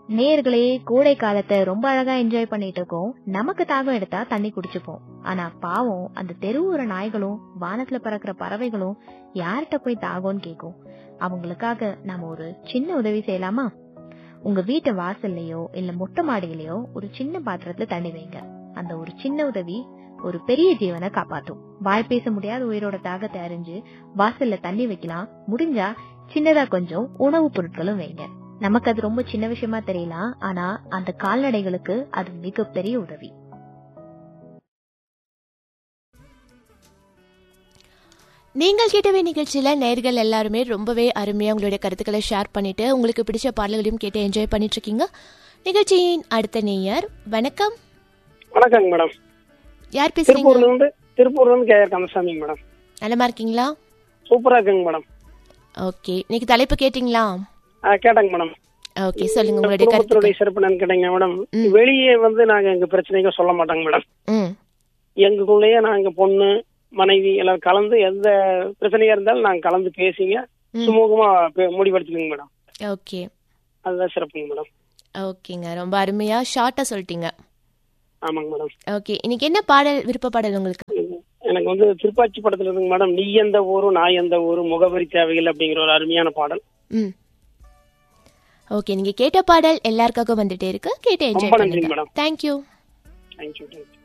நேர்களே கோடை காலத்தை ரொம்ப அழகா என்ஜாய் பண்ணிட்டு இருக்கோம் நமக்கு தாகம் எடுத்தா தண்ணி குடிச்சுப்போம் ஆனா பாவம் அந்த தெருவோர நாய்களும் வானத்துல பறக்கிற பறவைகளும் யார்கிட்ட போய் தாகம்னு கேக்கும் அவங்களுக்காக நாம ஒரு சின்ன உதவி செய்யலாமா உங்க வீட்டு வாசல்லையோ இல்ல மொட்டை மாடியிலயோ ஒரு சின்ன பாத்திரத்துல தண்ணி வைங்க அந்த ஒரு சின்ன உதவி ஒரு பெரிய ஜீவனை காப்பாத்தும் வாய் பேச முடியாத உயிரோட தாகத்தை அறிஞ்சு வாசல்ல தண்ணி வைக்கலாம் முடிஞ்சா சின்னதா கொஞ்சம் உணவுப் பொருட்களும் வைங்க நமக்கு அது ரொம்ப சின்ன விஷயமா தெரியலாம் ஆனா அந்த கால்நடைகளுக்கு அது மிகப்பெரிய உதவி நீங்கள் கேட்டவே நிகழ்ச்சியில நேர்கள் எல்லாருமே ரொம்பவே அருமையா உங்களுடைய கருத்துக்களை ஷேர் பண்ணிட்டு உங்களுக்கு பிடிச்ச பாடல்களையும் கேட்டு என்ஜாய் பண்ணிட்டு இருக்கீங்க நிகழ்ச்சியின் அடுத்த நேயர் வணக்கம் வணக்கங்க மேடம் யார் பேசுறீங்க திருப்பூர்ல இருந்து திருப்பூர்ல இருந்து கே ஆர் கந்தசாமிங்க மேடம் நலமா இருக்கீங்களா சூப்பரா இருக்குங்க மேடம் ஓகே இன்னைக்கு தலைப்பு கேட்டிங்களா ஆ, கேட்டேங்க மேடம் ஓகே சொல்லுங்க உங்களுடைய கருத்து குடும்பத்தினுடைய சிறப்பு என்னன்னு கேட்டீங்க மேடம் வெளியே வந்து நாங்க எங்க பிரச்சனைகள் சொல்ல மாட்டோங்க மேடம் ம் எங்களுக்குள்ளேயே நாங்க பொண்ணு மனைவி எல்லாரும் கலந்து எந்த பிரச்சனையா இருந்தாலும் நாங்க கலந்து பேசிங்க ம். சுமூகமா பே- முடிவெடுத்துக்கோங்க மேடம் ஓகே அதுதான் சிறப்புங்க மேடம் ஓகேங்க ரொம்ப அருமையா ஷார்ட்டா சொல்லிட்டீங்க ஆமாங்க மேடம் ஓகே இன்னைக்கு என்ன பாடல் விருப்ப பாடல் உங்களுக்கு எனக்கு வந்து திருப்பாச்சி படத்துல இருக்குங்க மேடம் நீ எந்த ஊரு நான் எந்த ஊரு முகவரி தேவைகள் அப்படிங்கிற ஒரு அருமையான பாடல் ம் ஓகே நீங்க கேட்ட பாடல் எல்லாருக்காகவும் வந்துட்டே இருக்கு கேட்டு ரொம்ப என்ஜாய் நன்றிங்க பண்ணுங்க மேடம் தேங்க்யூ தேங்க்யூ தேங்க்யூ